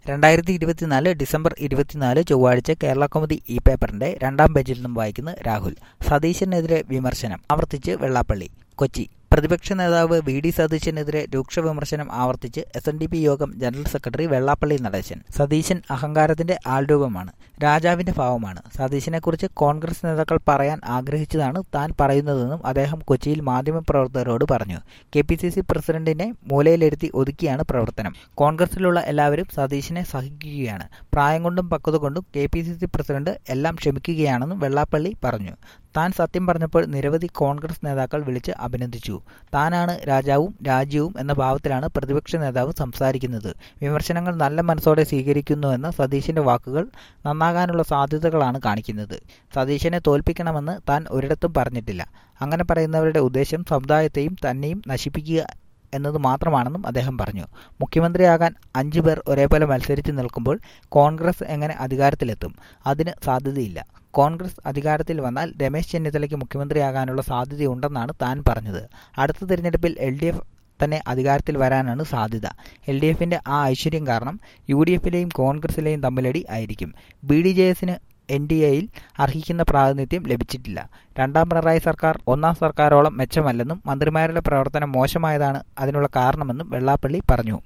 രണ്ടായിരത്തി ഇരുപത്തിനാല് ഡിസംബർ ഇരുപത്തിനാല് ചൊവ്വാഴ്ച കേരള കൗമുദി ഇ പേപ്പറിന്റെ രണ്ടാം പേജിൽ നിന്നും വായിക്കുന്ന രാഹുൽ സതീശനെതിരെ വിമർശനം ആവർത്തിച്ച് വെള്ളാപ്പള്ളി കൊച്ചി പ്രതിപക്ഷ നേതാവ് വി ഡി സതീശനെതിരെ രൂക്ഷ വിമർശനം ആവർത്തിച്ച് എസ് എൻ ഡി പി യോഗം ജനറൽ സെക്രട്ടറി വെള്ളാപ്പള്ളി നടേശൻ സതീശൻ അഹങ്കാരത്തിന്റെ ആൾരൂപമാണ് രാജാവിന്റെ ഭാവമാണ് സതീശനെക്കുറിച്ച് കോൺഗ്രസ് നേതാക്കൾ പറയാൻ ആഗ്രഹിച്ചതാണ് താൻ പറയുന്നതെന്നും അദ്ദേഹം കൊച്ചിയിൽ മാധ്യമപ്രവർത്തകരോട് പറഞ്ഞു കെ പി സി സി പ്രസിഡന്റിനെ മൂലയിലിരുത്തി ഒതുക്കിയാണ് പ്രവർത്തനം കോൺഗ്രസിലുള്ള എല്ലാവരും സതീശനെ സഹിക്കുകയാണ് പ്രായം കൊണ്ടും പക്വത കൊണ്ടും K P C C president എല്ലാം ക്ഷമിക്കുകയാണെന്നും വെള്ളാപ്പള്ളി പറഞ്ഞു താൻ സത്യം പറഞ്ഞപ്പോൾ നിരവധി കോൺഗ്രസ് നേതാക്കൾ വിളിച്ച് അഭിനന്ദിച്ചു താനാണ് രാജാവും രാജ്യവും എന്ന ഭാവത്തിലാണ് പ്രതിപക്ഷ നേതാവ് സംസാരിക്കുന്നത് വിമർശനങ്ങൾ നല്ല മനസ്സോടെ സ്വീകരിക്കുന്നുവെന്ന സതീശന്റെ വാക്കുകൾ നന്നാകാനുള്ള സാധ്യതകളാണ് കാണിക്കുന്നത് സതീശനെ തോൽപ്പിക്കണമെന്ന് താൻ ഒരിടത്തും പറഞ്ഞിട്ടില്ല അങ്ങനെ പറയുന്നവരുടെ ഉദ്ദേശം സമുദായത്തെയും തന്നെയും നശിപ്പിക്കുക എന്നത് മാത്രമാണെന്നും അദ്ദേഹം പറഞ്ഞു മുഖ്യമന്ത്രിയാകാൻ അഞ്ചു പേർ ഒരേപോലെ മത്സരിച്ച് നിൽക്കുമ്പോൾ കോൺഗ്രസ് എങ്ങനെ അധികാരത്തിലെത്തും അതിന് സാധ്യതയില്ല കോൺഗ്രസ് അധികാരത്തിൽ വന്നാൽ രമേശ് ചെന്നിത്തലയ്ക്ക് മുഖ്യമന്ത്രിയാകാനുള്ള സാധ്യതയുണ്ടെന്നാണ് താൻ പറഞ്ഞത് അടുത്ത തിരഞ്ഞെടുപ്പിൽ എൽ ഡി എഫ് തന്നെ അധികാരത്തിൽ വരാനാണ് സാധ്യത എൽ ഡി എഫിന്റെ ആ ഐശ്വര്യം കാരണം യു ഡി എഫിലെയും കോൺഗ്രസിലെയും തമ്മിലടി ആയിരിക്കും ബി ഡി ജെ എസിന് എൻ ഡി എയിൽ അർഹിക്കുന്ന പ്രാതിനിധ്യം ലഭിച്ചിട്ടില്ല രണ്ടാം പിണറായി സർക്കാർ ഒന്നാം സർക്കാരോളം മെച്ചമല്ലെന്നും മന്ത്രിമാരുടെ പ്രവർത്തനം മോശമായതാണ് അതിനുള്ള കാരണമെന്നും വെള്ളാപ്പള്ളി പറഞ്ഞു